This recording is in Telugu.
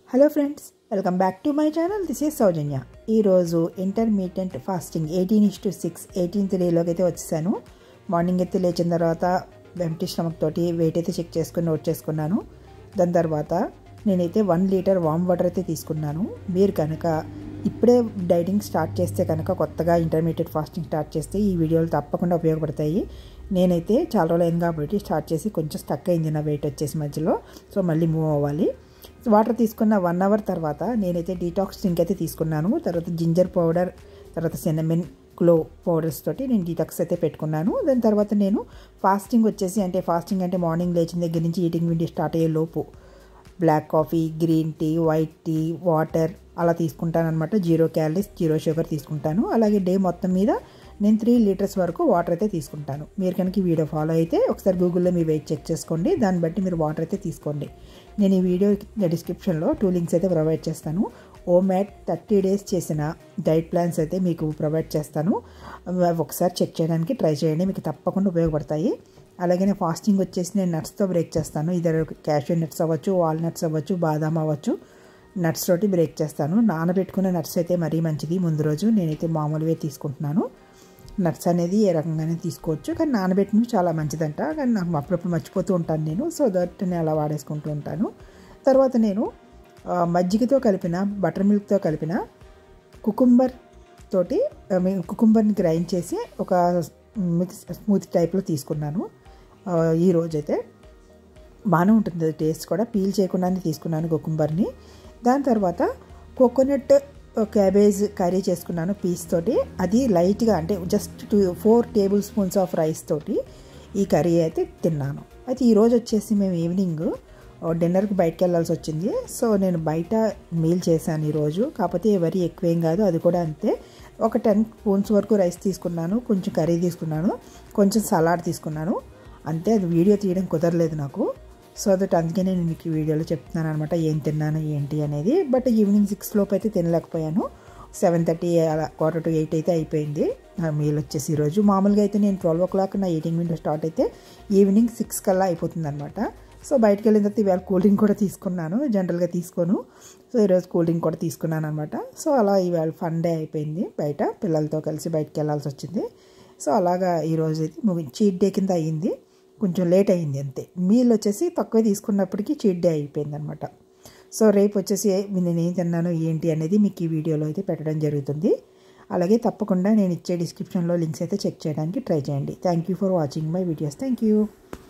hello friends welcome back to my channel this is Sowjanya ఈరోజు intermediate fasting eighteen is to six eighteenth డేలోకి అయితే వచ్చేసాను మార్నింగ్ అయితే లేచిన తర్వాత ఎంటీ స్టమక్ తోటి వెయిట్ అయితే చెక్ చేసుకుని నోట్ చేసుకున్నాను దాని తర్వాత నేనైతే వన్ లీటర్ వామ్ వాటర్ అయితే తీసుకున్నాను మీరు కనుక ఇప్పుడే డైటింగ్ స్టార్ట్ చేస్తే కనుక కొత్తగా ఇంటర్మీడియట్ ఫాస్టింగ్ స్టార్ట్ చేస్తే ఈ వీడియోలు తప్పకుండా ఉపయోగపడతాయి నేనైతే చాలా రోజులు అయింది కాబట్టి స్టార్ట్ చేసి కొంచెం స్టక్ అయింది నా వెయిట్ వచ్చేసి మధ్యలో సో మళ్ళీ మూవ్ అవ్వాలి వాటర్ తీసుకున్న వన్ అవర్ తర్వాత నేనైతే డీటాక్స్ డ్రింక్ అయితే తీసుకున్నాను తర్వాత జింజర్ పౌడర్ తర్వాత సినమిన్ క్లో పౌడర్స్ తోటి నేను డీటాక్స్ అయితే పెట్టుకున్నాను దాని తర్వాత నేను ఫాస్టింగ్ వచ్చేసి అంటే ఫాస్టింగ్ అంటే మార్నింగ్ లేచిన దగ్గర నుంచి ఈటింగ్ విండి స్టార్ట్ అయ్యే లోపు black coffee green tea white tea water అలా తీసుకుంటాను అనమాట జీరో క్యాలరీస్ జీరో షుగర్ తీసుకుంటాను అలాగే డే మొత్తం మీద నేను త్రీ లీటర్స్ వరకు వాటర్ అయితే తీసుకుంటాను మీరు కనుక ఈ వీడియో ఫాలో అయితే ఒకసారి గూగుల్లో మీ వెయిట్ చెక్ చేసుకోండి దాన్ని బట్టి మీరు వాటర్ అయితే తీసుకోండి నేను ఈ వీడియో డిస్క్రిప్షన్లో టూ లింక్స్ అయితే ప్రొవైడ్ చేస్తాను ఓ మ్యాట్ థర్టీ డేస్ చేసిన డైట్ ప్లాన్స్ అయితే మీకు ప్రొవైడ్ చేస్తాను ఒకసారి చెక్ చేయడానికి ట్రై చేయండి మీకు తప్పకుండా ఉపయోగపడతాయి అలాగే నేను ఫాస్టింగ్ వచ్చేసి నేను నట్స్తో బ్రేక్ చేస్తాను ఇద్దరు క్యాషూ నట్స్ అవ్వచ్చు వాల్నట్స్ అవ్వచ్చు బాదాం అవ్వచ్చు నట్స్ తోటి బ్రేక్ చేస్తాను నానబెట్టుకున్న నట్స్ అయితే మరీ మంచిది ముందు రోజు నేనైతే మామూలుగా తీసుకుంటున్నాను నట్స్ అనేది ఏ రకంగానే తీసుకోవచ్చు కానీ నానబెట్టినవి చాలా మంచిదంట కానీ నాకు అప్పుడప్పుడు మర్చిపోతూ ఉంటాను నేను సో దట్ నేను అలా వాడేసుకుంటూ ఉంటాను తర్వాత నేను మజ్జిగతో కలిపిన బటర్ మిల్క్తో కలిపిన కుకుంబర్ తోటి కుకుంబర్ని గ్రైండ్ చేసి ఒక మిక్స్ స్మూత్ టైప్లో తీసుకున్నాను ఈ రోజైతే బాగానే ఉంటుంది టేస్ట్ కూడా పీల్ చేయకుండానే తీసుకున్నాను కుకుంబర్ని దాని తర్వాత కోకోనట్ క్యాబేజ్ కర్రీ చేసుకున్నాను పీస్ తోటి అది లైట్గా అంటే just two four tablespoons of rice తోటి ఈ కర్రీ అయితే తిన్నాను అయితే ఈరోజు వచ్చేసి మేము ఈవినింగ్ డిన్నర్కి బయటకు వెళ్ళాల్సి వచ్చింది సో నేను బయట మీల్ చేశాను ఈరోజు కాకపోతే వరి ఎక్కువేం కాదు అది కూడా అంతే ఒక టెన్ స్పూన్స్ వరకు రైస్ తీసుకున్నాను కొంచెం కర్రీ తీసుకున్నాను కొంచెం సలాడ్ తీసుకున్నాను అంతే అది వీడియో తీయడం కుదరలేదు నాకు సో దట్ అందుకే నేను మీకు ఈ వీడియోలో చెప్తున్నాను అనమాట ఏం తిన్నాను ఏంటి అనేది బట్ ఈవినింగ్ సిక్స్ లోపు అయితే తినలేకపోయాను సెవెన్ థర్టీ అలా క్వార్టర్ టు ఎయిట్ అయితే అయిపోయింది నా మీల్ వచ్చేసి ఈరోజు మామూలుగా అయితే నేను ట్వెల్వ్ ఓ క్లాక్ నా ఈటింగ్ విండో స్టార్ట్ అయితే ఈవినింగ్ సిక్స్ కల్లా అయిపోతుంది అనమాట సో బయటకు వెళ్ళిన తర్వాత ఇవాళ కూల్ డ్రింక్ కూడా తీసుకున్నాను జనరల్గా తీసుకోను సో ఈరోజు కూల్ డ్రింక్ కూడా తీసుకున్నాను అనమాట సో అలా ఇవాళ ఫన్ డే అయిపోయింది బయట పిల్లలతో కలిసి బయటకు వెళ్ళాల్సి వచ్చింది సో అలాగా ఈరోజు అయితే ముగి చీట్ డే కింద అయ్యింది కొంచెం లేట్ అయింది అంతే మీల్ వచ్చేసి తక్కువ తీసుకున్నప్పటికీ చీట్ డే అయిపోయింది అనమాట సో రేపు వచ్చేసి నేను ఏం తిన్నాను ఏంటి అనేది మీకు ఈ వీడియోలో అయితే పెట్టడం జరుగుతుంది అలాగే తప్పకుండా నేను ఇచ్చే డిస్క్రిప్షన్లో లింక్స్ అయితే చెక్ చేయడానికి ట్రై చేయండి thank you for watching my videos thank you